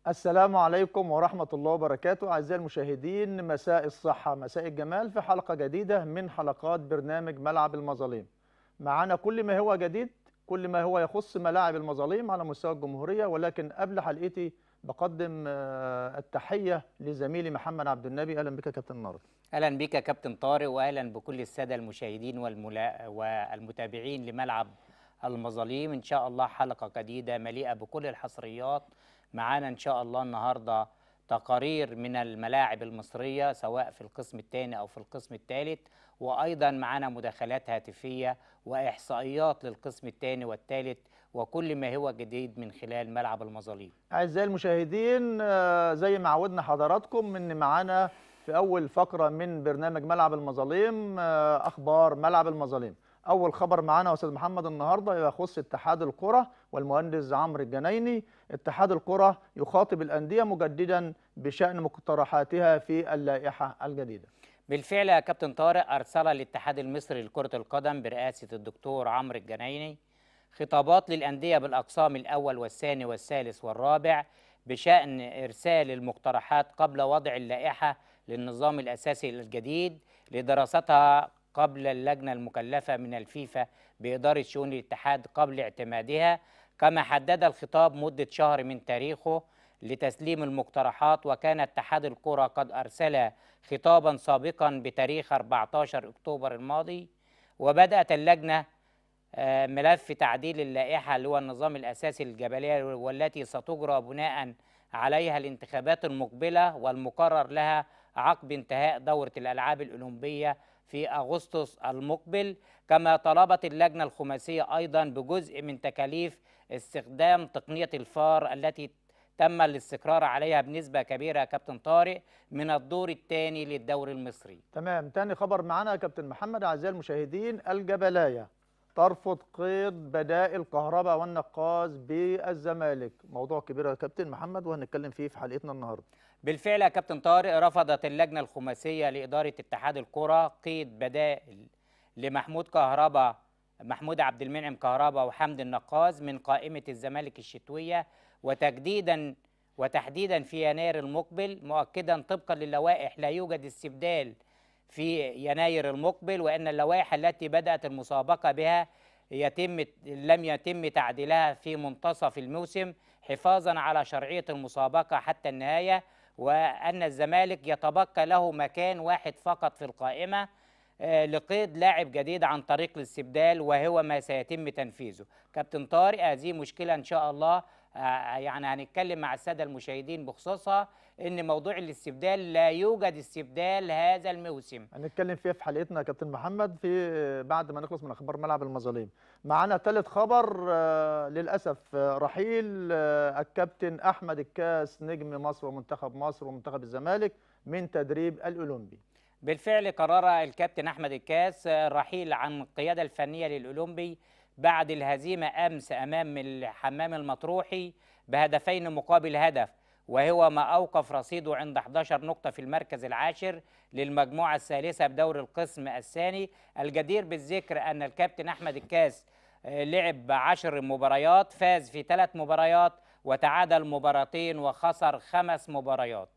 السلام عليكم ورحمة الله وبركاته أعزائي المشاهدين مساء الصحة مساء الجمال في حلقة جديدة من حلقات برنامج ملعب المظالم معنا كل ما هو جديد كل ما هو يخص ملاعب المظالم على مستوى الجمهورية ولكن قبل حلقتي بقدم آه، التحية لزميلي محمد عبد النبي أهلا بك يا كابتن النهارده اهلا بك يا كابتن طارق واهلا بكل الساده المشاهدين والملا... والمتابعين لملعب المظالم ان شاء الله حلقه جديده مليئه بكل الحصريات معانا ان شاء الله النهارده تقارير من الملاعب المصريه سواء في القسم الثاني او في القسم الثالث وايضا معانا مداخلات هاتفيه واحصائيات للقسم الثاني والثالث وكل ما هو جديد من خلال ملعب المظالم أعزائي المشاهدين آه، زي ما عودنا حضراتكم إن معانا في أول فقرة من برنامج ملعب المظالم آه، أخبار ملعب المظالم أول خبر معانا يا أستاذ محمد النهارده يخص اتحاد الكرة والمهندس عمرو الجنايني اتحاد الكرة يخاطب الأندية مجددا بشأن مقترحاتها في اللائحة الجديدة بالفعل يا كابتن طارق أرسل الاتحاد المصري لكرة القدم برئاسة الدكتور عمرو الجنايني خطابات للأندية بالأقسام الأول والثاني والثالث والرابع بشأن إرسال المقترحات قبل وضع اللائحة للنظام الأساسي الجديد لدراستها قبل اللجنة المكلفة من الفيفا بإدارة شؤون الاتحاد قبل اعتمادها كما حدد الخطاب مدة شهر من تاريخه لتسليم المقترحات وكان اتحاد الكرة قد أرسل خطابا سابقا بتاريخ 14 أكتوبر الماضي وبدأت اللجنة آه، ملف تعديل اللائحة اللي هو النظام الأساسي للجبلية والتي ستجرى بناء عليها الانتخابات المقبلة والمقرر لها عقب انتهاء دورة الألعاب الأولمبية في أغسطس المقبل كما طلبت اللجنة الخماسية أيضا بجزء من تكاليف استخدام تقنية الفار التي تم الاستقرار عليها بنسبة كبيرة يا كابتن طارق من الدور الثاني للدوري المصري تمام تاني خبر معانا يا كابتن محمد أعزائي المشاهدين الجبلاية ترفض قيد بدائل كهرباء والنقاز بالزمالك موضوع كبير يا كابتن محمد وهنتكلم فيه في حلقتنا النهارده بالفعل يا كابتن طارق رفضت اللجنة الخماسية لإدارة اتحاد الكرة قيد بدائل لمحمود كهربا محمود عبد المنعم كهربا وحمد النقاز من قائمة الزمالك الشتوية وتجديدا وتحديدا في يناير المقبل مؤكدا طبقا للوائح لا يوجد استبدال في يناير المقبل وان اللوائح التي بدات المسابقه بها يتم لم يتم تعديلها في منتصف الموسم حفاظا على شرعيه المسابقه حتى النهايه وان الزمالك يتبقى له مكان واحد فقط في القائمه آه، لقيد لاعب جديد عن طريق الاستبدال وهو ما سيتم تنفيذه كابتن طارق هذه مشكله ان شاء الله آه، يعني هنتكلم مع الساده المشاهدين بخصوصها ان موضوع الاستبدال لا يوجد استبدال هذا الموسم هنتكلم فيها في حلقتنا يا كابتن محمد في بعد ما نخلص من اخبار ملعب المظالم معانا ثالث خبر آه، للاسف آه، رحيل آه، الكابتن احمد الكاس نجم مصر ومنتخب مصر ومنتخب الزمالك من تدريب الاولمبي بالفعل قرر الكابتن احمد الكاس الرحيل عن القياده الفنيه للاولمبي بعد الهزيمه امس امام الحمام المطروحي بهدفين مقابل هدف وهو ما اوقف رصيده عند 11 نقطه في المركز العاشر للمجموعه الثالثه بدور القسم الثاني الجدير بالذكر ان الكابتن احمد الكاس آه، لعب عشر مباريات فاز في ثلاث مباريات وتعادل مباراتين وخسر خمس مباريات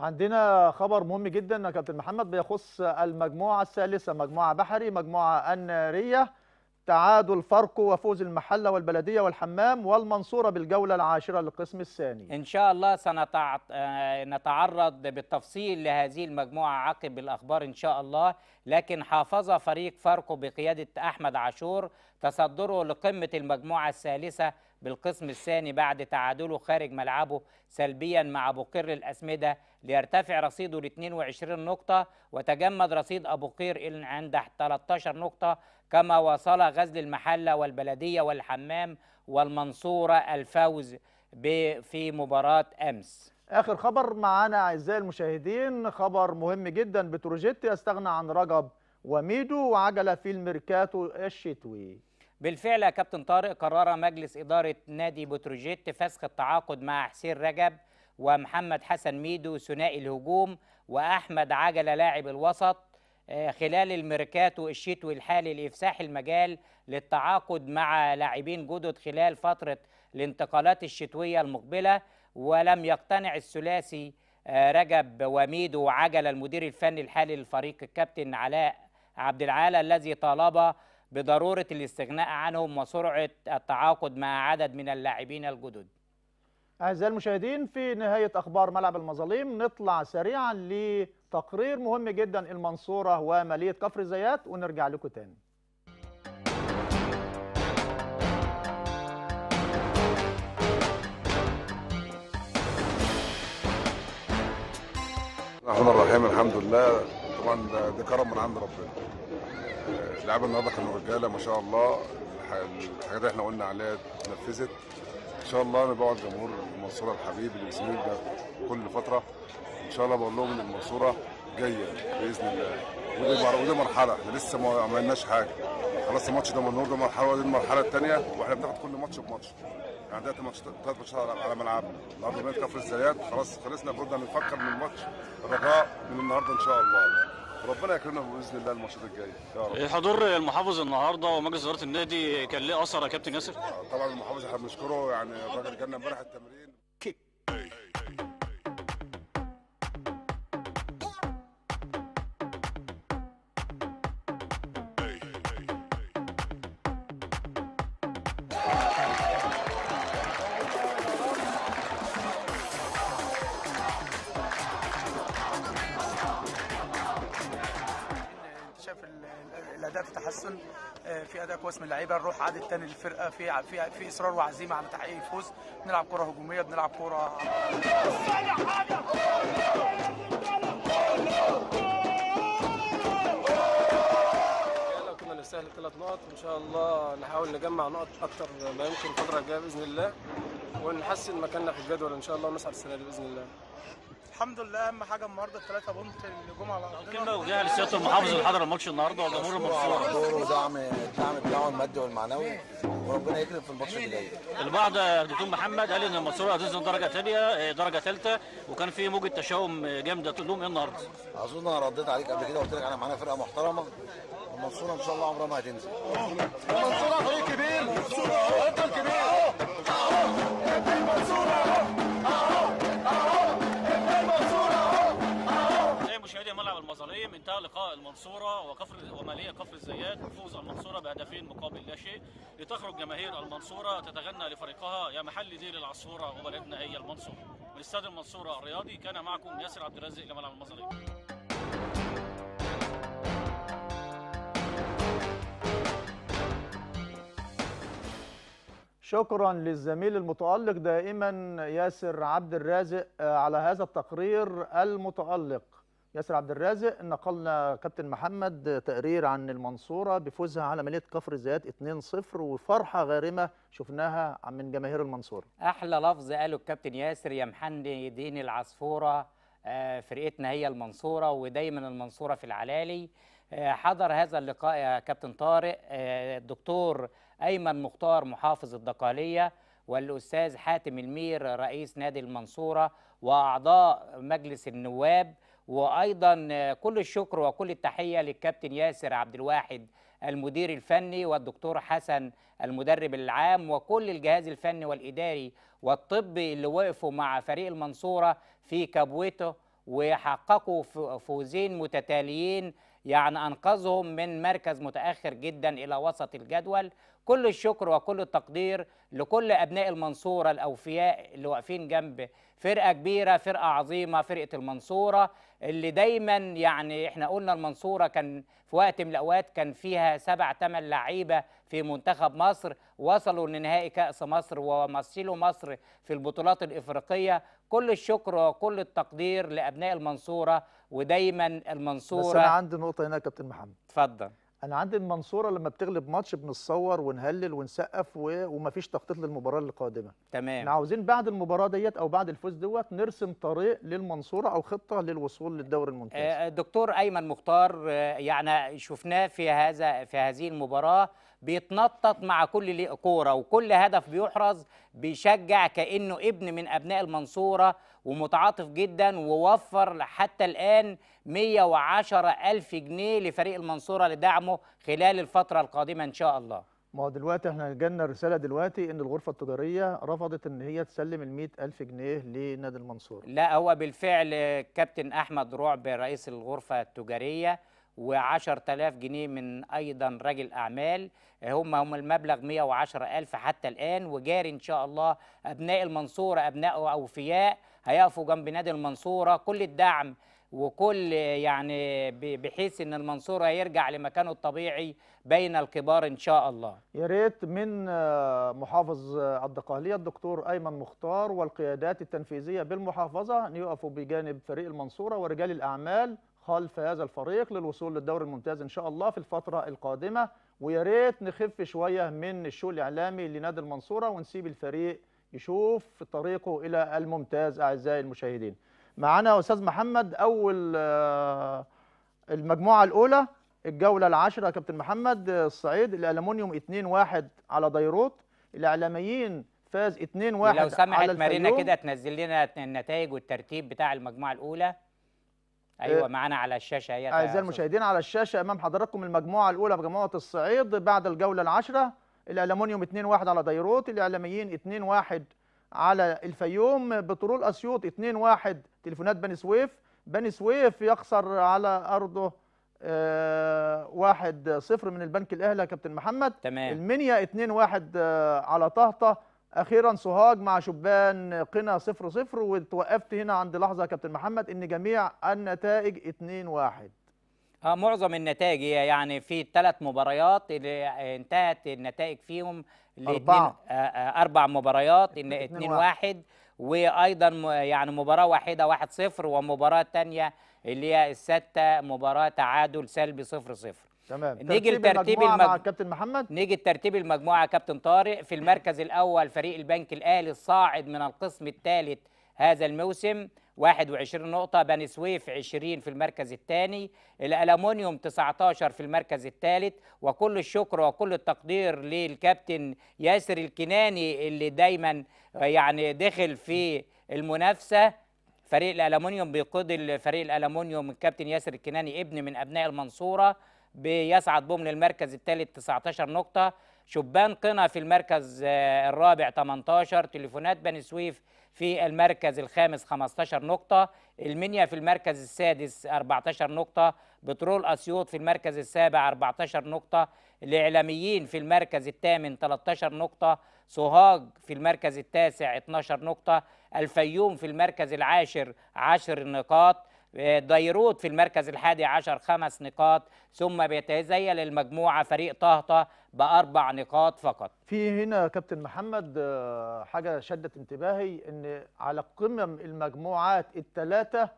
عندنا خبر مهم جدا يا كابتن محمد بيخص المجموعه الثالثه مجموعه بحري مجموعه الناريه تعادل فاركو وفوز المحله والبلديه والحمام والمنصوره بالجوله العاشره للقسم الثاني إن شاء الله سنتع... آه، نتعرض بالتفصيل لهذه المجموعة عقب الأخبار إن شاء الله لكن حافظ فريق فاركو بقيادة أحمد عاشور تصدره لقمة المجموعة الثالثة بالقسم الثاني بعد تعادله خارج ملعبه سلبيا مع أبو قير الأسمدة ليرتفع رصيده ل 22 نقطة وتجمد رصيد أبو قير إلى عند 13 نقطة كما وصل غزل المحلة والبلدية والحمام والمنصورة الفوز ب- في مباراة أمس اخر خبر معانا اعزائي المشاهدين خبر مهم جدا بتروجيت يستغنى عن رجب وميدو وعجله في الميركاتو الشتوي بالفعل يا كابتن طارق قرر مجلس إدارة نادي بتروجيت فسخ التعاقد مع حسين رجب ومحمد حسن ميدو ثنائي الهجوم وأحمد عجلة لاعب الوسط آه، خلال الميركاتو الشتوي الحالي لإفساح المجال للتعاقد مع لاعبين جدد خلال فترة الانتقالات الشتوية المقبلة ولم يقتنع الثلاثي آه، رجب وميدو وعجل المدير الفني الحالي للفريق الكابتن علاء عبد العال الذي طالب بضرورة الاستغناء عنهم وسرعة التعاقد مع عدد من اللاعبين الجدد أعزائي المشاهدين في نهاية أخبار ملعب المظالم نطلع سريعا لتقرير مهم جدا المنصورة ومالية كفر الزيات ونرجع لكم تاني الرحمن الرحيم الحمد لله طبعا ده, ده كرم من عند ربنا آه، اللعيبه النهارده كانوا رجاله ما شاء الله الح- الحاجات اللي احنا قلنا عليها اتنفذت ان شاء الله نبقى جمهور المنصوره الحبيب اللي بيسندنا كل فتره ان شاء الله بقول لهم ان المنصوره جايه باذن الله ودي, مر- ودي مرحله احنا لسه ما عملناش حاجه خلاص الماتش ده منور ده مرحله ودي المرحله الثانيه واحنا بناخد كل ماتش بماتش يعني دلوقتي ماتش ثلاث ماتشات على- على ملعبنا النهارده بنت كفر الزيات خلاص خلصنا المفروض نفكر من الماتش الرجاء من النهارده ان شاء الله ربنا يكرمنا باذن الله الماتشات الجايه يا رب حضور المحافظ النهارده ومجلس اداره النادي كان ليه اثر يا كابتن ياسر؟ طبعا المحافظ احنا بنشكره يعني الراجل جالنا امبارح التمرين انت شايف ال- ال- الاداء في تحسن آه، في اداء كويس من اللعيبه الروح عادت تاني للفرقه في ع- في في اصرار وعزيمه على تحقيق الفوز بنلعب كره هجوميه بنلعب كره لو كنا نستاهل ثلاث نقط وان شاء الله نحاول نجمع نقط اكتر ما يمكن الفتره الجايه باذن الله ونحسن مكاننا في الجدول ان شاء الله ونصعد السنه دي باذن الله الحمد لله اهم حاجه النهارده الثلاثه بونت اللي جم على كلمه وجهه لسياده المحافظ اللي حضر الماتش النهارده وجمهور المنصوره دور ودعم الدعم بتاعه المادي والمعنوي وربنا يكرم في الماتش اللي جاي البعض يا دكتور محمد قال ان المنصوره هتنزل درجه ثانيه درجه ثالثه وكان في موجه تشاؤم جامده تقول لهم ايه النهارده؟ اظن انا رديت عليك قبل كده قلت لك انا معانا فرقه محترمه المنصوره ان شاء الله عمرها ما هتنزل زي مشاهدي ملعب المظالم انتهى لقاء المنصوره وكفر وماليه كفر الزيات بفوز المنصوره بهدفين مقابل لا شيء لتخرج جماهير المنصوره تتغنى لفريقها يا محل دير العصفوره وبلدنا هي المنصوره من استاد المنصوره الرياضي كان معكم ياسر عبد الرازق لملعب المظالم شكرا للزميل المتألق دائما ياسر عبد الرازق آه، على هذا التقرير المتألق ياسر عبد الرازق نقلنا كابتن محمد تقرير عن المنصورة بفوزها على مدينة كفر الزيات 2-0 وفرحة غارمة شفناها من جماهير المنصورة احلى لفظ قاله الكابتن ياسر يا محني دين العصفوره آه، فرقتنا هي المنصوره ودايما المنصوره في العلالي آه، حضر هذا اللقاء يا كابتن طارق آه، الدكتور ايمن مختار محافظ الدقاليه والاستاذ حاتم المير رئيس نادي المنصوره واعضاء مجلس النواب وايضا آه، كل الشكر وكل التحيه للكابتن ياسر عبد الواحد المدير الفني والدكتور حسن المدرب العام وكل الجهاز الفني والاداري والطبي اللي وقفوا مع فريق المنصوره في كبوته وحققوا ف- فوزين متتاليين يعني انقذهم من مركز متاخر جدا الى وسط الجدول كل الشكر وكل التقدير لكل ابناء المنصوره الاوفياء اللي واقفين جنب فرقه كبيره فرقه عظيمه فرقه المنصوره اللي دايما يعني احنا قلنا المنصوره كان في وقت من الاوقات كان فيها سبع ثمان لعيبه في منتخب مصر وصلوا لنهائي كاس مصر ومثلوا مصر في البطولات الافريقيه كل الشكر وكل التقدير لابناء المنصوره ودايما بس أنا المنصوره عندي نقطة هنا يا كابتن محمد اتفضل أنا عندي المنصورة لما بتغلب ماتش بنتصور ونهلل ونسقف و... ومفيش تخطيط للمباراة القادمة احنا تمام عاوزين بعد المباراة ديت أو بعد الفوز دوت نرسم طريق للمنصورة أو خطة للوصول للدوري الممتاز آه، الدكتور ايمن مختار آه، يعني شفناه في هذا في هذه المباراه بيتنطط مع كل لي- كوره وكل هدف بيحرز بيشجع كانه ابن من ابناء المنصوره ومتعاطف جدا ووفر حتى الان 110 الف جنيه لفريق المنصوره لدعمه خلال الفتره القادمه ان شاء الله ما هو دلوقتي احنا جالنا رساله دلوقتي ان الغرفه التجاريه رفضت ان هي تسلم ال ألف جنيه لنادي المنصوره لا هو بالفعل كابتن احمد رعب رئيس الغرفه التجاريه و10000 جنيه من ايضا رجل اعمال هم هم المبلغ 110000 حتى الان وجاري ان شاء الله ابناء المنصوره ابناء اوفياء هيقفوا جنب نادي المنصوره كل الدعم وكل يعني ب- بحيث ان المنصوره يرجع لمكانه الطبيعي بين الكبار ان شاء الله يا ريت من آه، محافظ آه، الدقهليه الدكتور ايمن مختار والقيادات التنفيذيه بالمحافظه ان يقفوا بجانب فريق المنصوره ورجال الاعمال خلف هذا الفريق للوصول للدوري الممتاز ان شاء الله في الفتره القادمه ويا ريت نخف شويه من الشو الاعلامي لنادي المنصوره ونسيب الفريق يشوف طريقه الى الممتاز اعزائي المشاهدين. معانا يا استاذ محمد اول آه، المجموعه الاولى الجوله العاشره يا كابتن محمد آه، الصعيد الالومنيوم 2-1 على ديروت الاعلاميين فاز 2-1 لو سمحت على مارينا الفيوم. كده تنزل لنا النتائج والترتيب بتاع المجموعه الاولى ايوه إيه. معانا على الشاشه اهي اعزائي المشاهدين على الشاشه امام حضراتكم المجموعه الاولى مجموعه الصعيد بعد الجوله العاشره الالومنيوم 2-1 على ديروت الاعلاميين 2-1 على الفيوم بترول اسيوط 2-1 تليفونات بني سويف بني سويف يخسر على ارضه آه 1-0 من البنك الاهلي يا كابتن محمد تمام المنيا 2-1 آه، على طهطة اخيرا سوهاج مع شبان قنا 0-0 وتوقفت هنا عند لحظه يا كابتن محمد ان جميع النتائج 2-1 اه معظم النتائج هي يعني في الثلاث مباريات اللي انتهت النتائج فيهم لاتنين- أربعة. آه آه اربع مباريات ان اتنين 2 واحد. واحد وايضا م- يعني مباراه واحده 1 0 ومباراه ثانيه اللي هي السته مباراه تعادل سلبي 0 0 تمام نيجي ترتيب لترتيب المجموعة مع المج- الكابتن محمد نيجي لترتيب المجموعه يا كابتن طارق في المركز الاول فريق البنك الاهلي الصاعد من القسم الثالث هذا الموسم 21 نقطة بني سويف 20 في المركز الثاني الألمونيوم 19 في المركز الثالث وكل الشكر وكل التقدير للكابتن ياسر الكناني اللي دايما يعني دخل في المنافسة فريق الألمونيوم بيقود الفريق الألمونيوم الكابتن ياسر الكناني ابن من أبناء المنصورة بيصعد بهم للمركز الثالث 19 نقطة شبان قنا في المركز آه، الرابع 18 تليفونات بني سويف في المركز الخامس 15 نقطة المنيا في المركز السادس 14 نقطة بترول أسيوط في المركز السابع 14 نقطة الإعلاميين في المركز الثامن 13 نقطة سوهاج في المركز التاسع 12 نقطة الفيوم في المركز العاشر 10 نقاط آه، ديروت في المركز الحادي عشر خمس نقاط ثم بيتزيل المجموعة فريق طهطة بأربع نقاط فقط في هنا يا كابتن محمد آه، حاجة شدت انتباهي ان على قمم المجموعات الثلاثة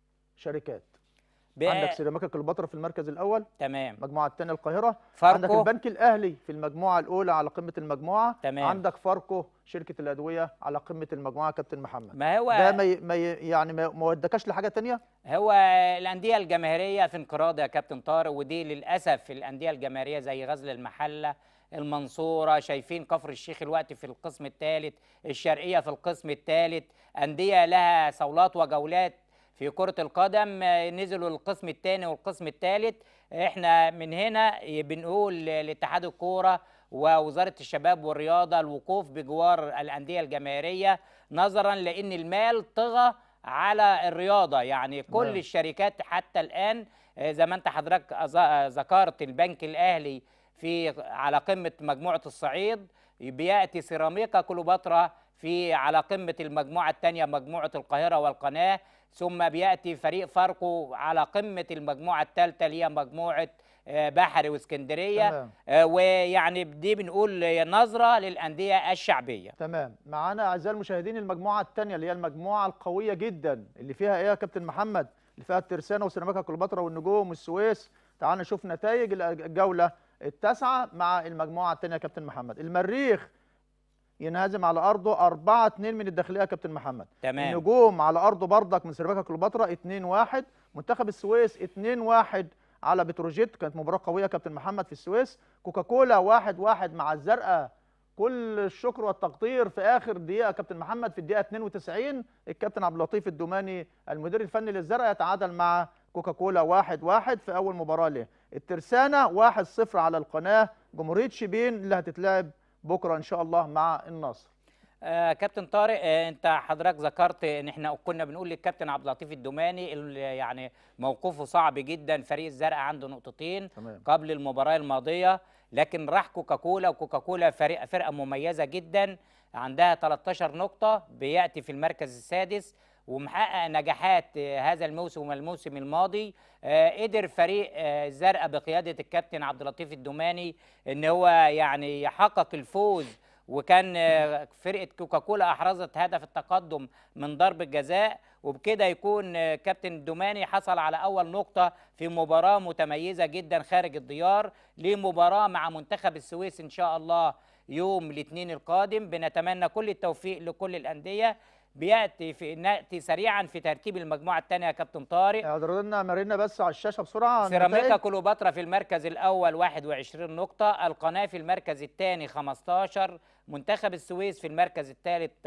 شركات ب- عندك سيراميكا كليوباترا في المركز الاول تمام المجموعة الثانية القاهرة فاركو. عندك البنك الاهلي في المجموعة الاولى على قمة المجموعة تمام. عندك فاركو شركة الادوية على قمة المجموعة يا كابتن محمد ما هو ده ما ي... ما ي... يعني ما ما ودكاش لحاجة تانية هو الأندية الجماهيرية في انقراض يا كابتن طارق ودي للأسف الأندية الجماهيرية زي غزل المحلة المنصورة شايفين كفر الشيخ الوقت في القسم الثالث الشرقية في القسم الثالث أندية لها صولات وجولات في كرة القدم آه، نزلوا القسم الثاني والقسم الثالث احنا من هنا بنقول لاتحاد الكورة ووزارة الشباب والرياضة الوقوف بجوار الأندية الجماهيرية نظرا لأن المال طغى على الرياضة يعني كل نعم. الشركات حتى الآن آه، زي ما انت حضرتك أز- آه، ذكرت البنك الأهلي في على قمة مجموعة الصعيد بيأتي سيراميكا كليوباترا في على قمة المجموعة الثانية مجموعة القاهرة والقناة ثم بيأتي فريق فاركو على قمة المجموعة الثالثة اللي هي مجموعة آه، بحري واسكندرية تمام آه، ويعني دي بنقول نظرة للأندية الشعبية تمام معانا اعزائي المشاهدين المجموعه الثانيه اللي هي المجموعه القويه جدا اللي فيها ايه يا كابتن محمد اللي فيها الترسانه وسيراميكا كليوباترا والنجوم والسويس تعال نشوف نتائج الجوله التاسعه مع المجموعه الثانيه يا كابتن محمد المريخ ينهزم على ارضه 4 2 من الداخليه يا كابتن محمد تمام النجوم على ارضه بردك من سيراميكا كليوباترا 2 1 منتخب السويس 2 1 على بتروجيت كانت مباراه قويه يا كابتن محمد في السويس كوكاكولا 1 1 مع الزرقاء كل الشكر والتقدير في اخر دقيقه يا كابتن محمد في الدقيقه 92 الكابتن عبد اللطيف الدوماني المدير الفني للزرقاء يتعادل مع كوكاكولا 1 1 في اول مباراه له الترسانه 1 0 على القناه جمهوريه شبين اللي هتتلعب بكره ان شاء الله مع النصر آه كابتن طارق آه انت حضرتك ذكرت ان احنا كنا بنقول للكابتن عبد اللطيف الدوماني اللي يعني موقفه صعب جدا فريق الزرقاء عنده نقطتين تمام. قبل المباراه الماضيه لكن راح كوكاكولا وكوكاكولا فريق فرقه مميزه جدا عندها 13 نقطه بياتي في المركز السادس ومحقق نجاحات آه، هذا الموسم والموسم الماضي آه، قدر فريق آه، الزرقاء بقياده الكابتن عبد اللطيف الدوماني ان هو يعني يحقق الفوز وكان آه، فرقه كوكاكولا احرزت هدف التقدم من ضربه جزاء وبكده يكون آه، كابتن الدوماني حصل على اول نقطه في مباراه متميزه جدا خارج الديار لمباراه مع منتخب السويس ان شاء الله يوم الاثنين القادم بنتمنى كل التوفيق لكل الانديه بياتي في ناتي سريعا في ترتيب المجموعه الثانيه يا كابتن طارق اعرض لنا مرينا بس على الشاشه بسرعه سيراميكا النتائج. كليوباترا في المركز الأول 21 نقطة القناة في المركز الثاني 15 منتخب السويس في المركز الثالث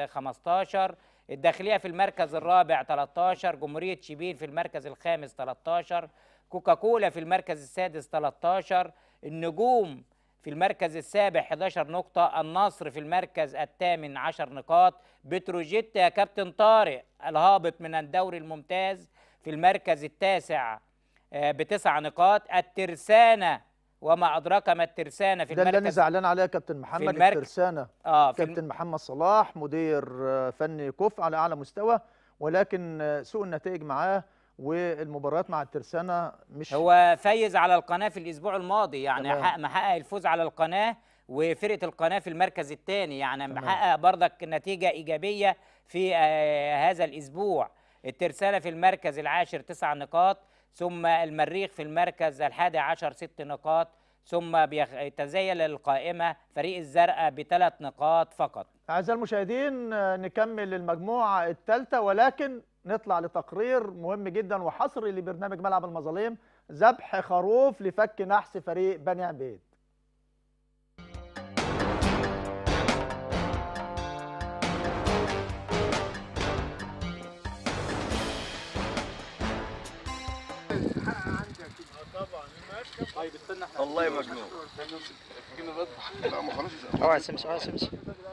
15 الداخلية في المركز الرابع 13 جمهورية شبين في المركز الخامس 13 كوكاكولا في المركز السادس 13 النجوم في المركز السابع 11 نقطة النصر في المركز الثامن 10 نقاط بتروجيت يا كابتن طارق الهابط من الدوري الممتاز في المركز التاسع آه، بتسع نقاط الترسانة وما أدراك ما الترسانة في ده اللي انا المركز زعلان عليه يا كابتن محمد المركز- الترسانه اه في كابتن محمد صلاح مدير آه، فني كفء على اعلى مستوى ولكن آه، سوء النتائج معاه والمباريات مع الترسانه مش هو فايز على القناة في الأسبوع الماضي يعني تمام. حقق محقق الفوز على القناة وفرقة القناة في المركز الثاني يعني تمام. محقق برضك نتيجة إيجابية في آه هذا الأسبوع الترسانة في المركز العاشر تسع نقاط ثم المريخ في المركز الحادي عشر ست نقاط ثم بيتزيل القائمة فريق الزرقاء بثلاث نقاط فقط أعزائي المشاهدين آه، نكمل المجموعة الثالثة ولكن نطلع لتقرير مهم جدا وحصري لبرنامج ملعب المظالم ذبح خروف لفك نحس فريق بني عبيد لا ما خلاص اوعى سمس اوعى سمس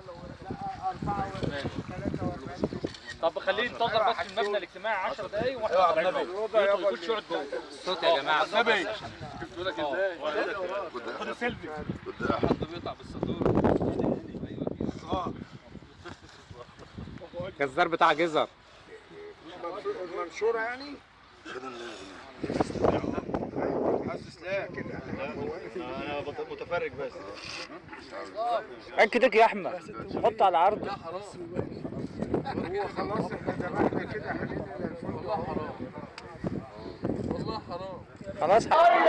طب خليه ينتظر بس في المبنى الاجتماعي 10 دقايق واحنا طالعين يدخل يخش يقعد جوه صوت يا جماعه النبي شفتوا لك ازاي خد سيلفي جزار بتاع جزر اكدك يا احمد حط على العرض خلاص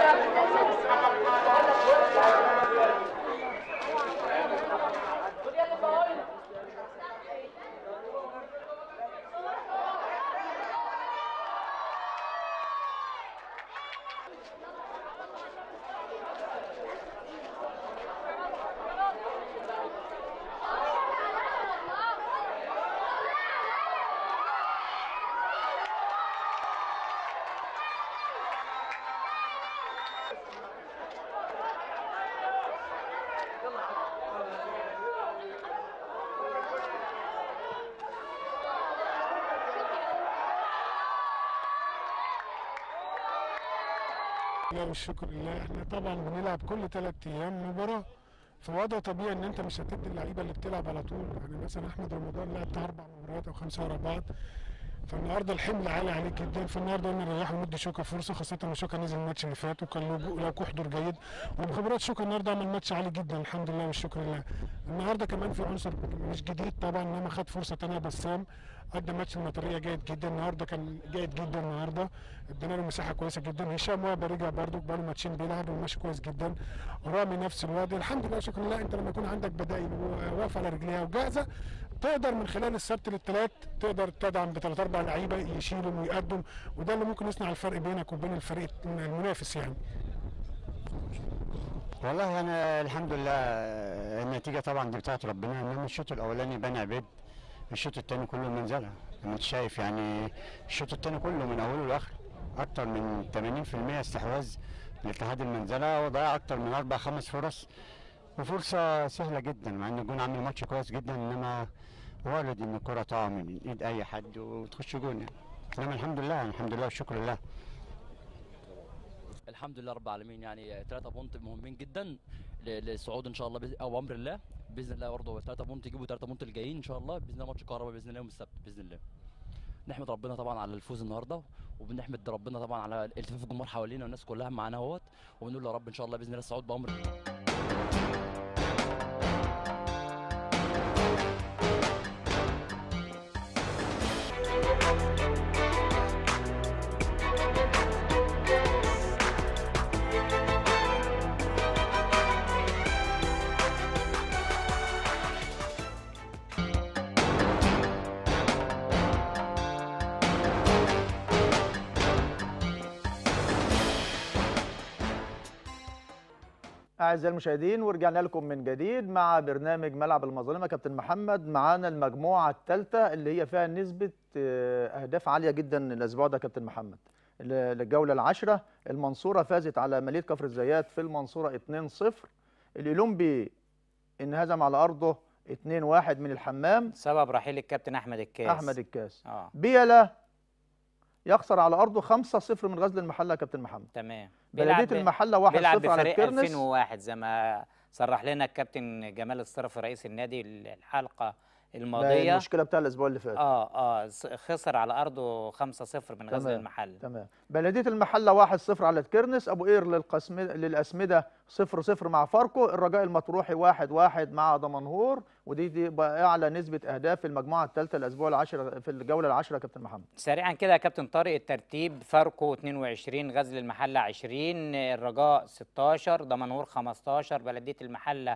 لا والشكر لله احنا طبعا بنلعب كل ثلاث ايام مباراه فوضع طبيعي ان انت مش هتدي اللعيبه اللي بتلعب على طول يعني مثلا احمد رمضان لعب بتاع اربع مباريات او خمسه ورا بعض فالنهارده الحمل عالي عليه جدا فالنهارده قلنا نريحه وندي شوكه فرصه خاصه ان شوكه نزل الماتش اللي فات وكان له له كحضر جيد وبخبرات شوكه النهارده عمل ماتش عالي جدا الحمد لله والشكر لله النهارده كمان في عنصر مش جديد طبعا انما خد فرصه ثانيه بسام قدم ماتش المطريه جيد جدا النهارده كان جيد جدا النهارده ادينا له مساحه كويسه جدا هشام وهبه رجع برضه بقى له ماتشين بيلعب وماشي كويس جدا رامي نفس الوضع الحمد لله شكرا لله انت لما يكون عندك بدائل واقفه على رجليها وجاهزه تقدر من خلال السبت للثلاث تقدر تدعم بثلاث اربع لعيبه يشيلهم ويقدم وده اللي ممكن يصنع الفرق بينك وبين الفريق المنافس يعني والله انا الحمد لله النتيجه طبعا دي بتاعت ربنا انما الشوط الاولاني بني عبيد الشوط الثاني كله منزله انت شايف يعني الشوط الثاني كله من اوله لاخره اكتر من 80% استحواذ الاتحاد المنزله وضيع اكتر من اربع خمس فرص وفرصه سهله جدا مع ان الجون عامل ماتش كويس جدا انما وارد ان الكره تقع من ايد اي حد وتخش جون يعني انما الحمد لله الحمد لله والشكر لله الحمد لله رب العالمين يعني ثلاثة بونت مهمين جدا ل- للصعود ان شاء الله بإذن- او امر الله باذن الله برضه ثلاثة بونت يجيبوا ثلاثة بونت الجايين ان شاء الله باذن الله ماتش كهرباء باذن الله يوم السبت باذن الله نحمد ربنا طبعا على الفوز النهارده وبنحمد ربنا طبعا على التفاف الجمهور حوالينا والناس كلها معانا اهوت وبنقول يا رب ان شاء الله باذن الله الصعود بامر أعزائي المشاهدين ورجعنا لكم من جديد مع برنامج ملعب المظالم يا كابتن محمد معانا المجموعة الثالثة اللي هي فيها نسبة آه، أهداف عالية جدا الأسبوع ده يا كابتن محمد ل- للجولة العاشرة المنصورة فازت على مدينة كفر الزيات في المنصورة 2-0 الأولمبي انهزم على أرضه 2-1 من الحمام سبب رحيل الكابتن احمد الكاس أحمد الكاس اه بيلا يخسر على أرضه 5-0 من غزل المحلة يا كابتن محمد تمام بلدية المحلة 1-0 بيلعب على بفريق الكرنس 2001 زي ما صرح لنا الكابتن جمال الصرف رئيس النادي الحلقه ده الماضيه المشكلة بتاع الأسبوع اللي فات اه اه س- خسر على ارضه 5-0 من غزل تمام. المحل تمام بلديه المحله 1-0 على الكرنس ابو قير للقسم للاسمده 0-0 مع فاركو الرجاء المطروحي 1-1 مع دمنهور ودي دي بقى اعلى نسبه اهداف في المجموعه الثالثه الاسبوع العاشر في الجوله العاشره يا كابتن محمد سريعا كده يا كابتن طارق الترتيب فاركو 22 غزل المحله 20 الرجاء 16 دمنهور 15 بلديه المحله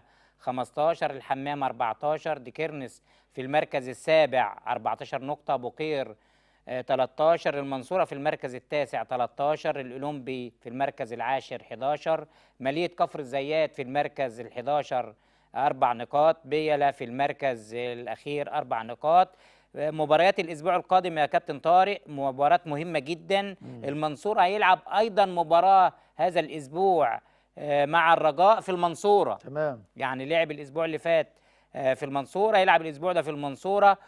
15 الحمام 14 ديكيرنس في المركز السابع 14 نقطه بوقير آه، 13 المنصورة في المركز التاسع 13 الأولمبي في المركز العاشر 11 مالية كفر الزيات في المركز ال11 أربع نقاط بيلا في المركز الأخير أربع نقاط آه، مباريات الأسبوع القادم يا كابتن طارق مباراة مهمة جدا المنصورة هيلعب أيضا مباراة هذا الأسبوع آه، مع الرجاء في المنصورة تمام يعني لعب الاسبوع اللي فات آه، في المنصوره يلعب الاسبوع ده في المنصوره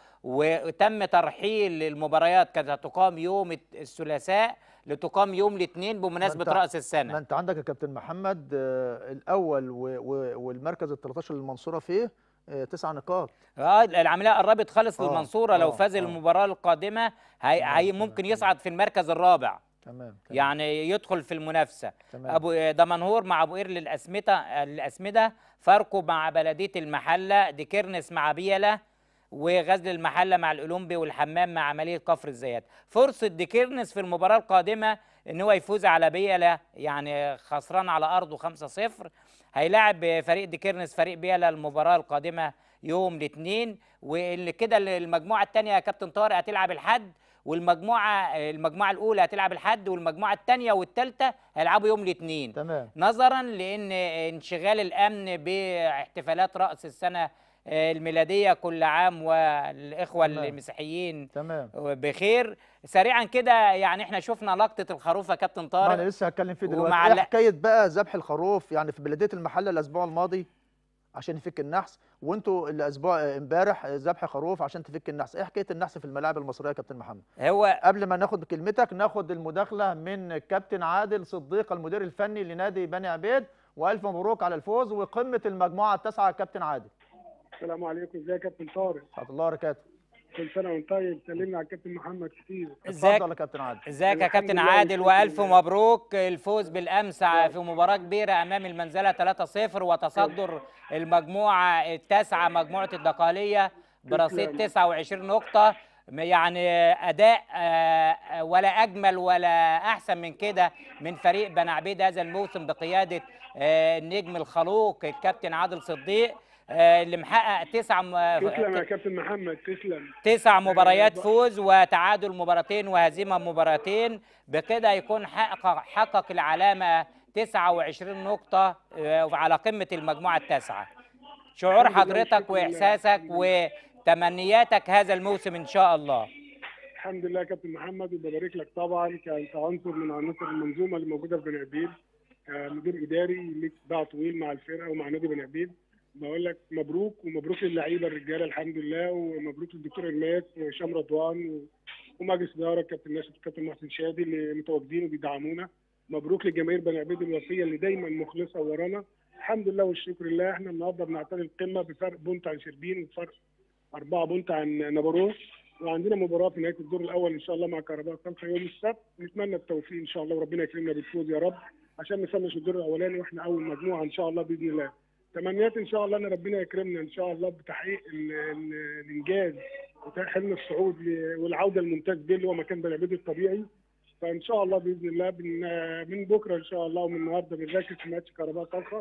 وتم ترحيل المباريات كانت هتقام يوم الت- الثلاثاء لتقام يوم الاثنين بمناسبه أنت- راس ما السنه انت عندك يا كابتن محمد آه، الاول و- و- والمركز ال 13 للمنصوره فيه آه، تسع نقاط اه العمليه قربت خالص آه، للمنصوره لو آه، فاز آه. المباراه القادمه هي, هي تمام، ممكن تمام. يصعد في المركز الرابع تمام تمام يعني يدخل في المنافسه تمام. ابو دمنهور مع ابو قير للاسمده الاسمده فاركو مع بلديه المحله ديكيرنس مع بيلا وغزل المحله مع الاولمبي والحمام مع عمليه كفر الزيات فرصه ديكيرنس في المباراه القادمه ان هو يفوز على بيلا يعني خسران على ارضه 5-0 هيلاعب فريق ديكيرنس فريق بيلا المباراه القادمه يوم الاثنين واللي كده المجموعه الثانيه يا كابتن طارق هتلعب الحد والمجموعه المجموعه الاولى هتلعب الحد والمجموعه الثانيه والثالثه هيلعبوا يوم الاثنين تمام نظرا لان انشغال الامن باحتفالات راس السنه آه، الميلاديه كل عام والاخوه تمام. المسيحيين تمام بخير سريعا كده يعني احنا شفنا لقطه الخروف يا كابتن ما طارق انا لسه هتكلم فيه دلوقتي ومع ايه ال- حكايه بقى ذبح الخروف يعني في بلديه المحله الاسبوع الماضي عشان يفك النحس وانتوا الاسبوع امبارح ذبح خروف عشان تفك النحس ايه حكايه النحس في الملاعب المصريه يا كابتن محمد هو قبل ما ناخد كلمتك ناخد المداخله من الكابتن عادل صديق المدير الفني لنادي بني عبيد والف مبروك على الفوز وقمه المجموعه التاسعه يا كابتن عادل السلام عليكم ازيك يا كابتن طارق ورحمه الله وبركاته كل سنه وانت طيب سلمنا على الكابتن محمد كتير ازيك اتفضل يا كابتن عادل ازيك يا الحمد كابتن لله عادل والشكر والف لله. مبروك الفوز بالامس ع- في مباراه كبيره امام المنزله 3-0 وتصدر المجموعه التاسعه مجموعه الدقاليه برصيد تسلم. 29 نقطه م- يعني اداء آه، ولا اجمل ولا احسن من كده من فريق بني عبيد هذا الموسم بقياده آه، النجم الخلوق الكابتن عادل صديق آه، اللي محقق تسع م- تسلم يا كابتن محمد تسلم تسع مباريات فوز وتعادل مباراتين وهزيمه مباراتين بكده يكون حقق حقق العلامه 29 نقطه آه، على قمه المجموعه التاسعه شعور الحمد لله حضرتك والشكر لله. واحساسك وتمنياتك هذا الموسم ان شاء الله الحمد لله يا كابتن محمد وببارك لك طبعا كانت عنصر من عناصر المنظومه اللي موجوده في بني عبيد كمدير اداري ليك باع طويل مع الفرقه ومع نادي بني عبيد بقول لك مبروك ومبروك للعيبه الرجاله الحمد لله ومبروك للدكتور ارماس وهشام رضوان و- ومجلس اداره كابتن ناشف الكابتن محسن شادي اللي متواجدين وبيدعمونا مبروك لجماهير بني عبيد الوفيه اللي دايما مخلصه ورانا الحمد لله والشكر لله احنا النهارده بنعتلي القمه بفرق بونت عن شربين وفرق أربعة بونت عن نابورو وعندنا مباراة في نهاية الدور الأول إن شاء الله مع كهرباء خمسة يوم السبت نتمنى التوفيق إن شاء الله وربنا يكرمنا بالفوز يا رب عشان نفنش الدور الأولاني وإحنا أول مجموعة إن شاء الله بإذن الله تمنيات إن شاء الله إن ربنا يكرمنا إن شاء الله بتحقيق ال- ال- الإنجاز وتحقيق حلم الصعود ل- والعودة الممتاز بيه اللي هو مكان بني عبيد الطبيعي فإن شاء الله بإذن الله بن- من بكرة إن شاء الله ومن النهاردة بنركز في ماتش كهرباء طلخة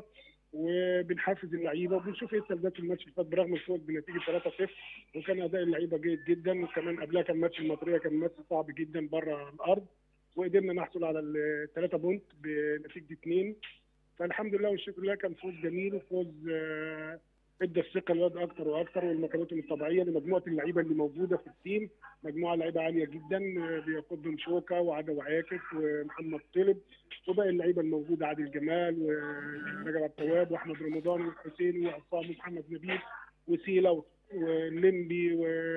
وبنحفز اللعيبه وبنشوف ايه التبديلات الماتش اللي فات برغم الفوز بنتيجه 3-0 وكان اداء اللعيبه جيد جدا وكمان قبلها كان ماتش المطريه كان ماتش صعب جدا بره الارض وقدرنا نحصل على الثلاثه بونت بنتيجه اثنين فالحمد لله والشكر لله كان فوز جميل وفوز آه، ادى الثقه للواد اكتر واكتر والمكانتهم الطبيعيه لمجموعه اللعيبه اللي موجوده في التيم مجموعه لعيبه عاليه جدا آه، بيقودهم شوكه وعدو عاكف ومحمد طلب وباقي اللعيبه الموجوده عادل جمال ورجب عبد التواب واحمد رمضان والحسين وعصام ومحمد نبيل وسيله واللمبي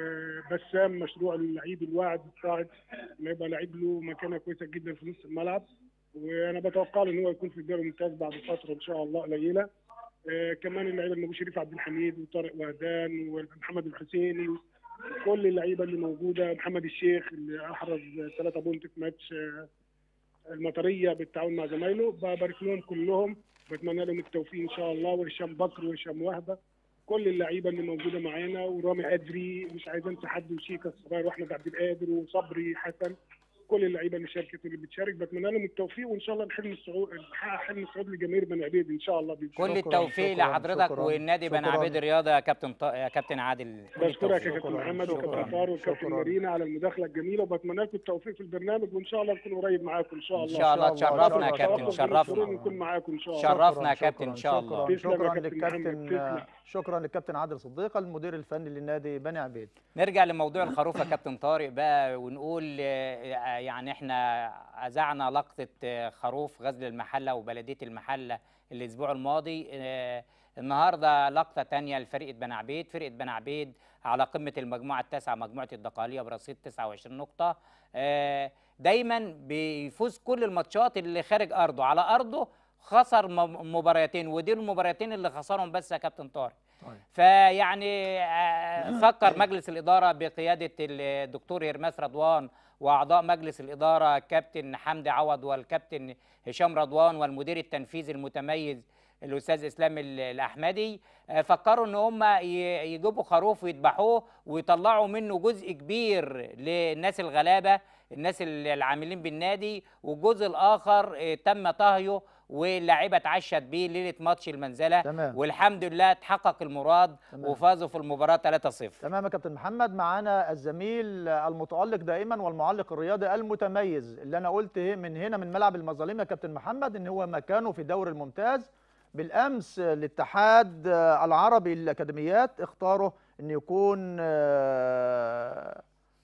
وبسام مشروع اللعيب الواعد الصاعد اللي هيبقى لعيب له مكانه كويسه جدا في نص الملعب وانا بتوقع له ان هو يكون في الدوري الممتاز بعد فتره ان شاء الله قليله آه كمان اللعيبه اللي شريف عبد الحميد وطارق وهدان ومحمد الحسيني كل اللعيبه اللي موجوده محمد الشيخ اللي احرز ثلاثه بونت في ماتش آه المطريه بالتعاون مع زمايله ببارك لهم كلهم بتمنى لهم التوفيق ان شاء الله وهشام بكر وهشام وهبه كل اللعيبه اللي موجوده معانا ورامي ادري مش عايز انسى حد وشيكا الصغير واحمد عبد القادر وصبري حسن كل اللعيبه اللي شاركت واللي بتشارك بتمنى لهم التوفيق وان شاء الله نحلم الصعود نحقق حلم الصعود لجماهير بني عبيد ان شاء الله بإذن كل الله. التوفيق لحضرتك والنادي بني عبيد الرياضه يا كابتن ط... يا كابتن عادل كل بشكرك يا التوفيق كابتن محمد وكابتن طارق وكابتن مارينا على المداخله الجميله وبتمنى لكم التوفيق في البرنامج وان شاء الله نكون قريب معاكم ان شاء ان الله شاء الله تشرفنا يا كابتن تشرفنا شرفنا نكون معاكم ان شاء الله شرفنا يا كابتن ان شاء الله تسلم يا شكرا كابتن محمد، للكابتن تسلم. شكرا للكابتن عادل صديقه المدير الفني للنادي بني عبيد نرجع لموضوع الخروف يا كابتن طارق بقى ونقول آه، يعني احنا اذعنا لقطه آه، خروف غزل المحله وبلديه المحله الاسبوع الماضي آه، النهارده لقطه تانية لفرقه بني عبيد فرقه بني عبيد على قمه المجموعه التاسعه مجموعه الدقاليه برصيد 29 نقطه آه، دايما بيفوز كل الماتشات اللي خارج ارضه على ارضه خسر م- مباراتين ودي المباراتين اللي خسرهم بس يا كابتن طارق فيعني آه، فكر مجلس الإدارة بقيادة الدكتور هرماس رضوان وأعضاء مجلس الإدارة كابتن حمدي عوض والكابتن هشام رضوان والمدير التنفيذي المتميز الأستاذ إسلام ال- الأحمدي آه، فكروا إن هم ي- يجيبوا خروف ويذبحوه ويطلعوا منه جزء كبير للناس الغلابة الناس ال- العاملين بالنادي والجزء الآخر آه، تم طهيه واللاعيبه اتعشت بيه ليله ماتش المنزله تمام. والحمد لله اتحقق المراد تمام. وفازوا في المباراه 3-0 تمام يا كابتن محمد معانا الزميل المتألق دائما والمعلق الرياضي المتميز اللي انا قلت إيه من هنا من ملعب المظالم يا كابتن محمد ان هو مكانه في دوري الممتاز بالامس الاتحاد العربي للاكاديميات اختاره ان يكون آه،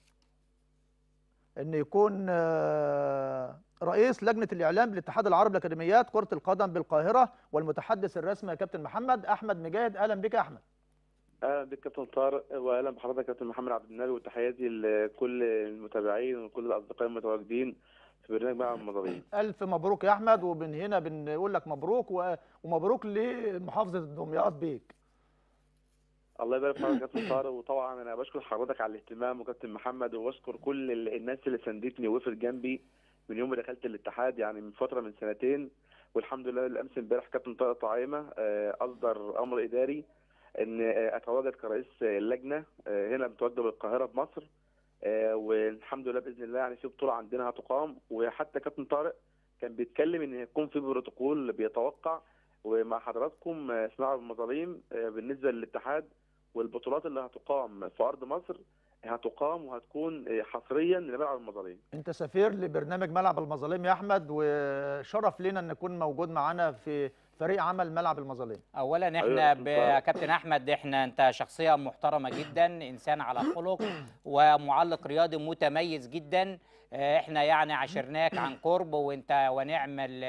ان يكون آه، رئيس لجنه الاعلام بالاتحاد العربي للاكاديميات كره القدم بالقاهره والمتحدث الرسمي يا كابتن محمد احمد مجاهد اهلا بك يا احمد اهلا بك كابتن طارق واهلا بحضرتك كابتن محمد عبد النبي وتحياتي لكل المتابعين وكل الاصدقاء المتواجدين في برنامج ملعب المظالم ألف مبروك يا أحمد ومن هنا بنقول لك مبروك و- ومبروك لمحافظة دمياط بيك الله يبارك في حضرتك يا كابتن طارق وطبعا انا بشكر حضرتك على الاهتمام وكابتن محمد وبشكر كل ال- الناس اللي ساندتني ووقفت جنبي من يوم ما دخلت الاتحاد يعني من فتره من سنتين والحمد لله الامس امبارح كابتن طارق طعيمه آه، اصدر امر اداري ان آه، اتواجد كرئيس اللجنه آه، هنا متواجده بالقاهره بمصر آه، والحمد لله باذن الله يعني في بطوله عندنا هتقام وحتى كابتن طارق كان بيتكلم ان هيكون في بروتوكول بيتوقع ومع حضراتكم آه، اسمعوا المظالم آه، بالنسبه للاتحاد والبطولات اللي هتقام في ارض مصر هتقام وهتكون آه، حصريا لملعب المظالم أنت سفير لبرنامج ملعب المظالم يا أحمد وشرف لنا أن نكون موجود معانا في فريق عمل ملعب المظالم اولا أيوة احنا يا ب- كابتن يا طارق. كابتن احمد احنا انت شخصيه محترمه جدا انسان على خلق ومعلق رياضي متميز جدا آه، احنا يعني عاشرناك عن قرب وانت ونعم ال-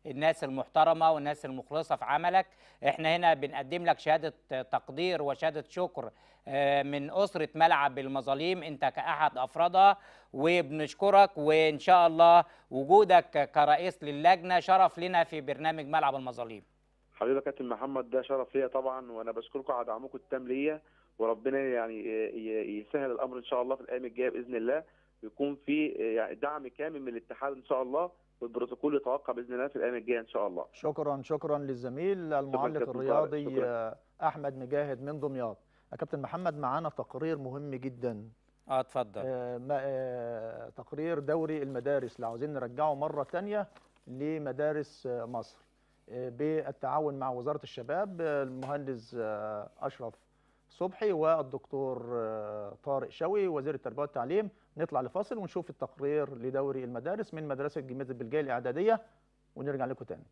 الناس المحترمه والناس المخلصه في عملك احنا هنا بنقدم لك شهاده تقدير وشهاده شكر آه، من اسره ملعب المظاليم انت كاحد افرادها وبنشكرك وان شاء الله وجودك كرئيس للجنه شرف لنا في برنامج ملعب المظاليم حبيبي يا كابتن محمد ده شرف ليا طبعا وانا بشكركم على دعمكم التام ليا وربنا يعني ي- ي- يسهل الامر ان شاء الله في الايام الجايه باذن الله ويكون في يعني دعم كامل من الاتحاد ان شاء الله والبروتوكول يتوقع باذن الله في الايام الجايه ان شاء الله شكرا شكرا للزميل المعلق كابتن طارق، الرياضي شكراً. آه، احمد مجاهد من دمياط يا كابتن محمد معانا تقرير مهم جدا اه اتفضل آه، ما- آه، تقرير دوري المدارس اللي عاوزين نرجعه مرة تانية لمدارس آه، مصر آه، بالتعاون مع وزارة الشباب آه، المهندس آه، أشرف صبحي والدكتور آه، طارق شوقي وزير التربية والتعليم نطلع لفاصل ونشوف التقرير لدوري المدارس من مدرسة جميزة البلجية الإعدادية ونرجع لكم تاني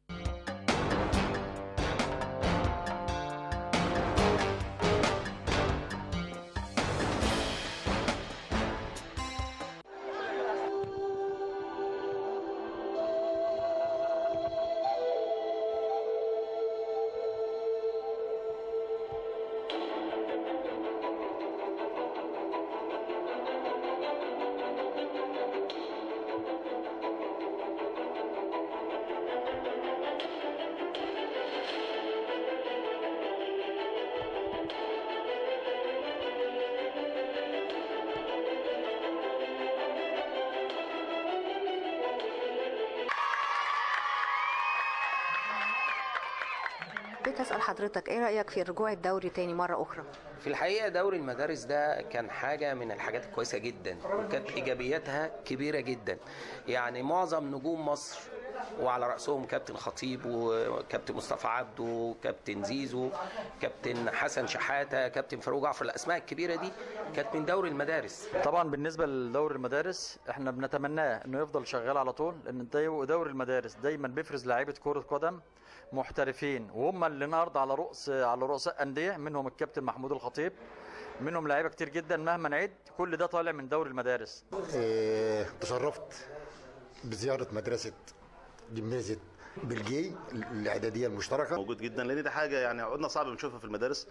حبيت اسال حضرتك ايه رايك في رجوع الدوري تاني مره اخرى في الحقيقة دوري المدارس ده كان حاجة من الحاجات الكويسة جدا وكانت إيجابياتها كبيرة جدا يعني معظم نجوم مصر وعلى رأسهم كابتن خطيب وكابتن مصطفى عبده وكابتن زيزو كابتن حسن شحاتة كابتن فاروق جعفر الأسماء الكبيرة دي كانت من دوري المدارس طبعا بالنسبه لدوري المدارس احنا بنتمناه انه يفضل شغال على طول لان داي- دوري المدارس دايما بيفرز لعيبه كره قدم محترفين وهم اللي النهارده على رؤوس على رؤساء انديه منهم الكابتن محمود الخطيب منهم لعيبه كتير جدا مهما نعد كل ده طالع من دوري المدارس إيه، تشرفت بزيارة مدرسة جمنازية بلجي الإعدادية المشتركة موجود جدا لان دي حاجه يعني عدنا صعب بنشوفها في المدارس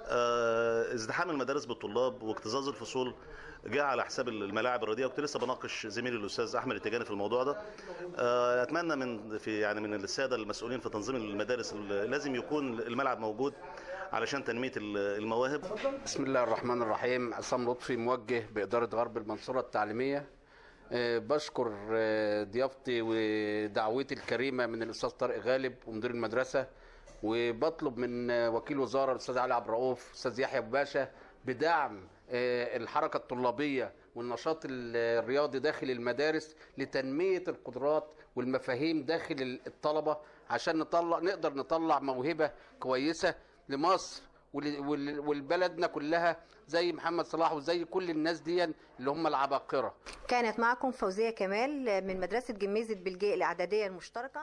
آه، ازدحام المدارس بالطلاب واكتظاظ الفصول جاء على حساب الملاعب الرياضيه وكنت لسه بناقش زميلي الاستاذ احمد التجاني في الموضوع ده آه، اتمنى من في يعني من الساده المسؤولين في تنظيم المدارس ال- لازم يكون الملعب موجود علشان تنميه ال- المواهب بسم الله الرحمن الرحيم عصام لطفي موجه بإدارة غرب المنصورة التعليمية آه، بشكر آه، ضيافتي ودعوتي الكريمة من الأستاذ طارق غالب ومدير المدرسة وبطلب من آه، وكيل وزارة الأستاذ علي عبد الرؤوف الأستاذ يحيى أبو باشا بدعم آه، الحركة الطلابية والنشاط ال- الرياضي داخل المدارس لتنمية القدرات والمفاهيم داخل الطلبة عشان نطلع نقدر نطلع موهبة كويسة لمصر ول- ول- ولبلدنا كلها زي محمد صلاح وزي كل الناس دي اللي هم العباقرة كانت معكم فوزيه كمال من مدرسه جميزه بلجيء الاعداديه المشتركه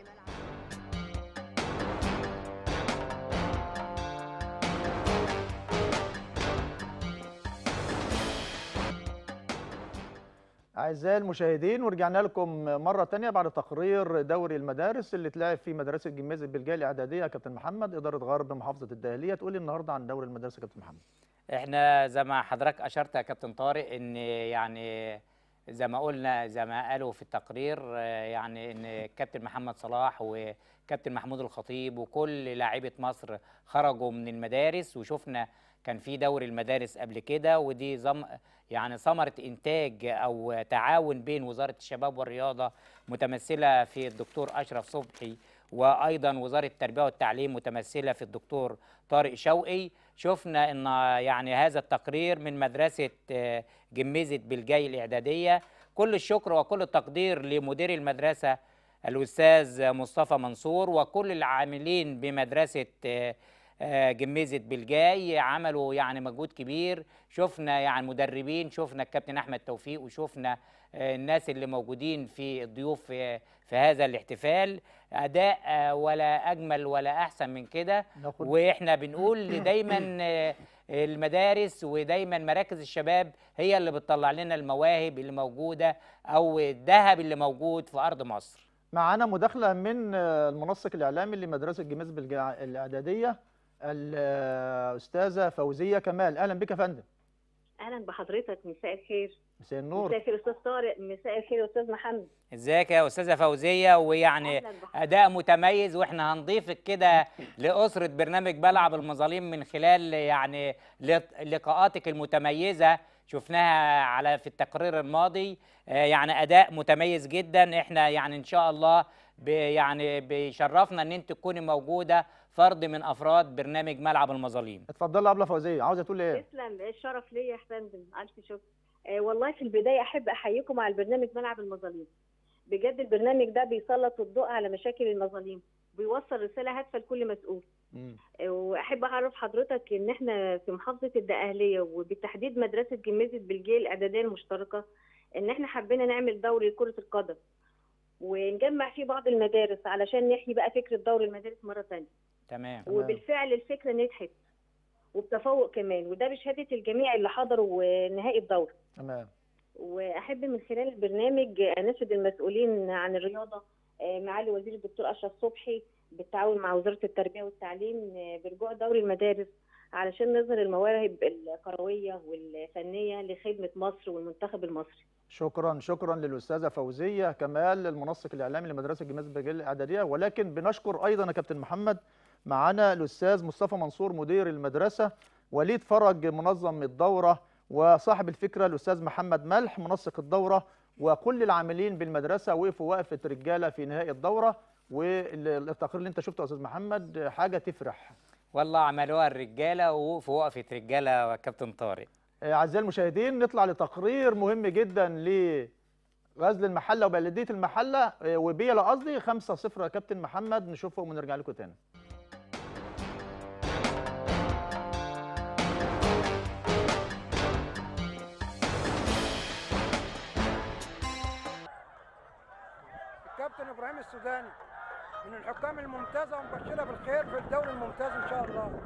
أعزائي المشاهدين ورجعنا لكم مرة تانية بعد تقرير دوري المدارس اللي اتلعب في مدرسة جميز البلجية الإعدادية يا كابتن محمد إدارة غرب محافظة الدهلية تقولي النهاردة عن دوري المدارس يا كابتن محمد احنا زي ما حضرتك اشرت يا كابتن طارق ان يعني زي ما قلنا زي ما قالوا في التقرير آه، يعني ان كابتن محمد صلاح وكابتن محمود الخطيب وكل لاعيبه مصر خرجوا من المدارس وشفنا كان في دوري المدارس قبل كده ودي زم يعني ثمره انتاج او تعاون بين وزاره الشباب والرياضه متمثله في الدكتور اشرف صبحي وايضا وزاره التربيه والتعليم متمثله في الدكتور طارق شوقي شفنا ان يعني هذا التقرير من مدرسه آه، جميزه بلجاي الاعداديه كل الشكر وكل التقدير لمدير المدرسه الاستاذ مصطفى منصور وكل العاملين بمدرسه آه، آه، جميزه بلجاي عملوا يعني مجهود كبير شفنا يعني مدربين شفنا الكابتن احمد توفيق وشفنا آه، الناس اللي موجودين في الضيوف في, في هذا الاحتفال اداء آه، ولا اجمل ولا احسن من كده ناخد- واحنا بنقول دايما آه، المدارس ودايما مراكز الشباب هي اللي بتطلع لنا المواهب اللي موجوده او الذهب اللي موجود في ارض مصر معانا مداخله من آه، المنسق الاعلامي لمدرسه جميز بالجا- الاعداديه الاستاذه فوزيه كمال اهلا بك يا فندم اهلا بحضرتك مساء الخير مساء النور مساء الخير استاذ طارق مساء الخير استاذ محمد ازيك يا استاذه فوزيه ويعني أهلاً بحضرتك. اداء متميز واحنا هنضيفك كده لاسره برنامج ملعب المظالم من خلال يعني لق- لقاءاتك المتميزه شفناها على في التقرير الماضي آه، يعني اداء متميز جدا احنا يعني ان شاء الله ب- يعني بيشرفنا ان انت تكوني موجوده فرد من افراد برنامج ملعب المظالم اتفضلي يا ابله فوزيه عاوزه تقول ايه تسلم الشرف ليا يا فندم الف شكر آه والله في البدايه احب احييكم على البرنامج ملعب المظالم بجد البرنامج ده بيسلط الضوء على مشاكل المظالم بيوصل رساله هادفه لكل مسؤول آه، واحب اعرف حضرتك ان احنا في محافظه الدقهليه وبالتحديد مدرسه جميزه بلجيه الاعداديه المشتركه ان احنا حبينا نعمل دوري لكره القدم ونجمع فيه بعض المدارس علشان نحيي بقى فكره دوري المدارس مره ثانيه تمام وبالفعل الفكره نجحت وبتفوق كمان وده بشهاده الجميع اللي حضروا نهائي الدوره تمام واحب من خلال البرنامج اناشد المسؤولين عن الرياضه آه، معالي وزير الدكتور اشرف صبحي بالتعاون مع وزاره التربيه والتعليم آه، برجوع دوري المدارس علشان نظهر المواهب الكرويه والفنيه لخدمه مصر والمنتخب المصري شكرا شكرا للاستاذه فوزيه كمال المنسق الاعلامي لمدرسه جميز بالجيل الاعداديه ولكن بنشكر ايضا يا كابتن محمد معانا الاستاذ مصطفى منصور مدير المدرسه وليد فرج منظم الدوره وصاحب الفكره الاستاذ محمد ملح منسق الدوره وكل العاملين بالمدرسه وقفوا وقفه رجاله في نهائي الدوره والتقرير اللي انت شفته يا استاذ محمد حاجه تفرح والله عملوها الرجاله ووقفوا وقفه رجاله يا كابتن طارق آه، اعزائي المشاهدين نطلع لتقرير مهم جدا لغزل المحله وبلديه المحله آه، وبيلا قصدي 5-0 يا كابتن محمد نشوفهم ونرجع لكم تاني الكابتن ابراهيم السوداني من الحكام الممتازه ومبشره بالخير في الدوري الممتاز ان شاء الله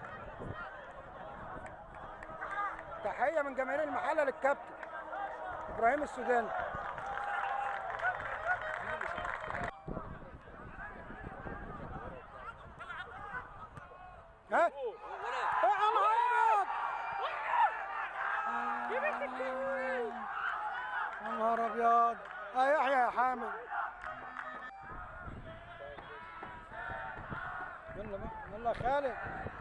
تحيه من جماهير المحله للكابتن ابراهيم السوداني ها يا نهار ابيض يا نهار ابيض اه يحيى يا حامد يلا بقى يلا يا خالد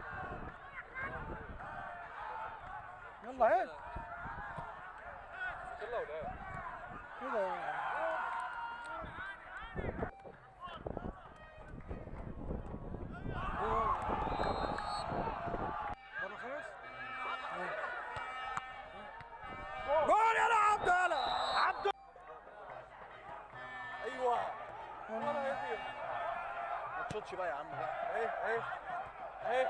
يلا ايه كده بره خلاص جول يلا عبد يلا عبد ايوه ولا يحيى ما تشوتش بقى يا عم بقى ايه ايه ايه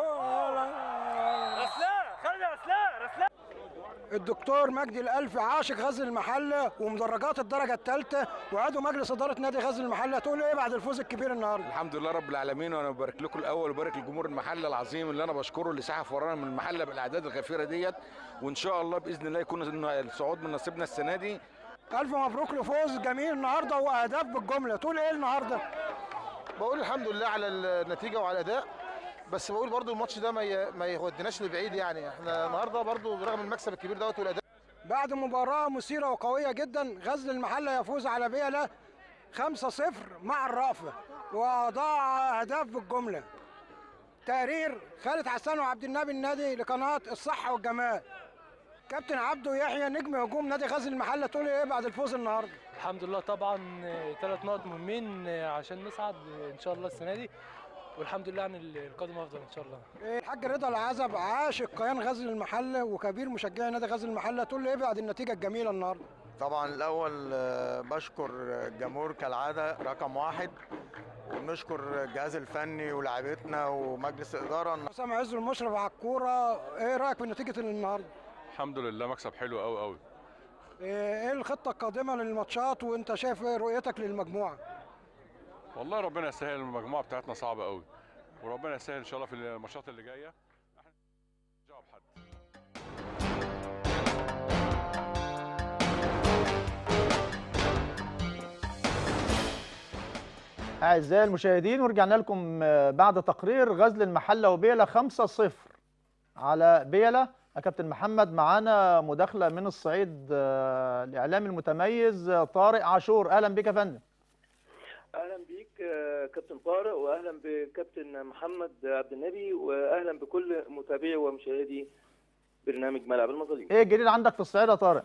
رسلان خلي رسلان رسلان الدكتور مجدي الألفي عاشق غزل المحلة ومدرجات الدرجة الثالثة وعضو مجلس إدارة نادي غزل المحلة تقول إيه بعد الفوز الكبير النهاردة؟ الحمد لله رب العالمين وانا ببارك لكم الاول وبارك لجمهور المحله العظيم اللي انا بشكره اللي سحف ورانا من المحله بالاعداد الغفيره ديت وان شاء الله باذن الله يكون الصعود من نصيبنا السنه دي ألف مبروك لفوز جميل النهاردة وأهداف بالجملة تقول إيه النهاردة؟ بقول الحمد لله على النتيجه وعلى الاداء بس بقول برضو الماتش ده ما ي- ما يوديناش لبعيد يعني احنا النهارده برضو برغم المكسب الكبير دوت والاداء بعد مباراة مثيرة وقوية جدا غزل المحلة يفوز على بيلا 5-0 مع الرأفة وأضاع أهداف بالجملة تقرير خالد حسن وعبد النبي النادي لقناة الصحة والجمال كابتن عبده يحيى نجم هجوم نادي غزل المحلة تقول ايه بعد الفوز النهارده؟ الحمد لله طبعا ثلاث نقط مهمين عشان نصعد ان شاء الله السنه دي والحمد لله عن القادم افضل ان شاء الله الحاج رضا العزب عاشق كيان غزل المحلة وكبير مشجعي نادي غزل المحلة تقول ايه بعد النتيجة الجميلة النهارده؟ طبعا الاول آه، بشكر الجمهور كالعاده رقم واحد ونشكر الجهاز الفني ولاعيبتنا ومجلس الاداره حسام عز المشرف على الكورة ايه رأيك في نتيجة النهارده؟ الحمد لله مكسب حلو قوي قوي ايه الخطة القادمة للماتشات وانت شايف ايه رؤيتك للمجموعة؟ والله ربنا يسهل المجموعه بتاعتنا صعبه قوي وربنا يسهل ان شاء الله في الماتشات اللي جايه جاوب حد أعزائي المشاهدين ورجعنا لكم آه، بعد تقرير غزل المحلة وبيلة 5-0 على بيلة يا كابتن محمد معانا مداخلة من الصعيد آه، الإعلامي المتميز آه، طارق عاشور أهلا بك يا فندم اهلا بيك آه، كابتن طارق واهلا بكابتن محمد عبد النبي واهلا بكل متابعي ومشاهدي برنامج ملعب المظالم إيه الجديد عندك في الصعيد يا طارق؟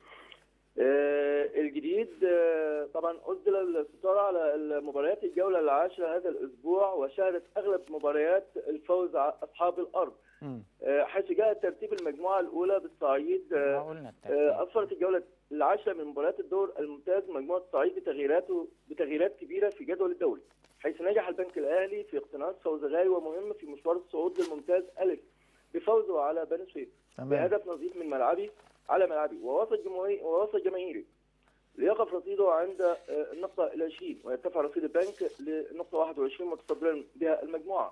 آه، الجديد آه، طبعا أسدل الستارة على المباريات الجولة العاشرة هذا الأسبوع وشهدت أغلب مباريات الفوز على أصحاب الأرض آه، حيث جاء ترتيب المجموعة الأولى بالصعيد آه، آه، أسفرت الجولة العاشرة من مباريات الدور الممتاز مجموعة الصعيد بتغييراته بتغييرات كبيرة في جدول الدوري حيث نجح البنك الأهلي في اقتناص فوز غالي ومهم في مشوار الصعود للممتاز ألف بفوزه على بني سويف تمام. بهدف نظيف من ملعبي على ملعبي ووصل جمهوري ووصل جماهيري ليقف رصيده عند آه، النقطة ال 20 ويرتفع رصيد البنك لنقطة 21 متصدرا بها المجموعة.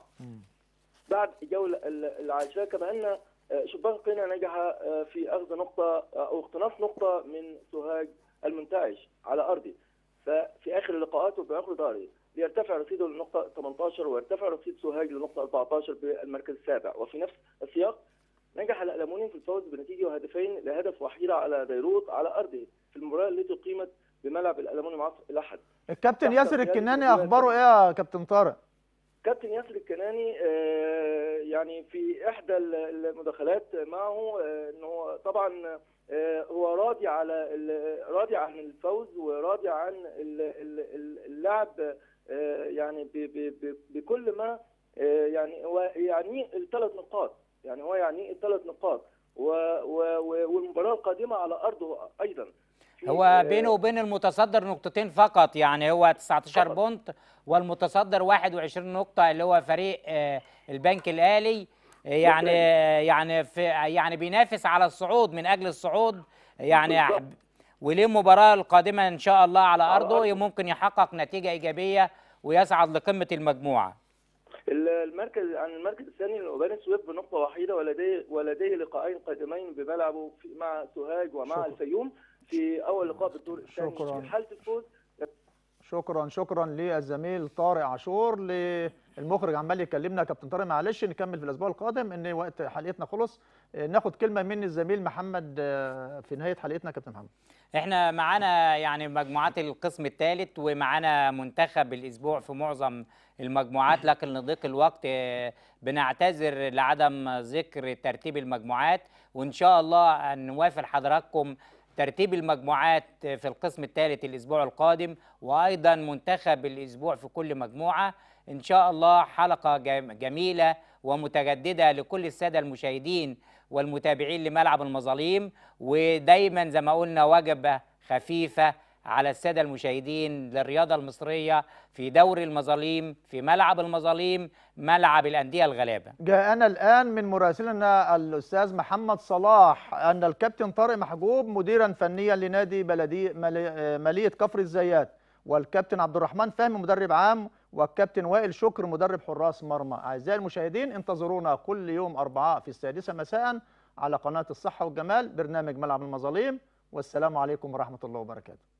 بعد الجولة ال- العاشرة كما أن آه، شباك قنا نجح آه، في أخذ نقطة آه، أو اقتناص نقطة من سوهاج المنتعش على أرضه ففي آخر اللقاءات وبآخر داره ليرتفع رصيده للنقطة 18 ويرتفع رصيد سوهاج للنقطة 14 بالمركز السابع وفي نفس السياق نجح الألمونيوم في الفوز بنتيجة وهدفين لهدف وحيد على بيروت على أرضه في المباراة التي قيمت بملعب الألمونيوم عصر الأحد الكابتن تحت ياسر قيادة الكناني المدير أخباره إيه يا كابتن طارق؟ كابتن ياسر الكناني آه، يعني في احدى ال- المداخلات معه آه، انه طبعا آه، هو راضي على ال- راضي عن الفوز وراضي عن ال- ال- ال- اللعب آه، يعني ب- ب- ب- بكل ما آه، يعني هو يعني الثلاث نقاط يعني هو يعني الثلاث نقاط و- و- و- والمباراه القادمه على ارضه ايضا في، هو آه، بينه وبين المتصدر نقطتين فقط يعني هو 19 بونت والمتصدر 21 نقطة اللي هو فريق آه، البنك الأهلي آه، يعني يعني في يعني بينافس على الصعود من أجل الصعود يعني وليه المباراة القادمة إن شاء الله على أرضه ممكن يحقق نتيجة إيجابية ويصعد لقمة المجموعة المركز عن المركز الثاني لبني سويف بنقطة وحيدة ولديه ولديه لقاءين قادمين بملعبه في مع سوهاج ومع شكرا. الفيوم في أول لقاء بالدور الثاني شكرا. في حالة الفوز شكرا شكرا للزميل طارق عاشور للمخرج عمال يكلمنا يا كابتن طارق معلش نكمل في الاسبوع القادم ان وقت حلقتنا خلص آه، ناخد كلمه من الزميل محمد آه، في نهايه حلقتنا يا كابتن محمد احنا معانا يعني مجموعات القسم الثالث ومعانا منتخب الاسبوع في معظم المجموعات لكن لضيق الوقت آه، بنعتذر لعدم ذكر ترتيب المجموعات وان شاء الله نوافق حضراتكم ترتيب المجموعات في القسم الثالث الاسبوع القادم وايضا منتخب الاسبوع في كل مجموعه ان شاء الله حلقه جم- جميله ومتجدده لكل الساده المشاهدين والمتابعين لملعب المظاليم ودايما زي ما قلنا وجبه خفيفه على الساده المشاهدين للرياضه المصريه في دوري المظاليم في ملعب المظاليم ملعب الانديه الغلابه جاءنا الآن من مراسلنا الأستاذ محمد صلاح أن الكابتن طارق محجوب مديرا فنيا لنادي بلدي مالي- مالية كفر الزيات والكابتن عبد الرحمن فهمي مدرب عام والكابتن وائل شكر مدرب حراس مرمى أعزائي المشاهدين انتظرونا كل يوم أربعاء في السادسة مساء على قناة الصحة والجمال برنامج ملعب المظاليم والسلام عليكم ورحمة الله وبركاته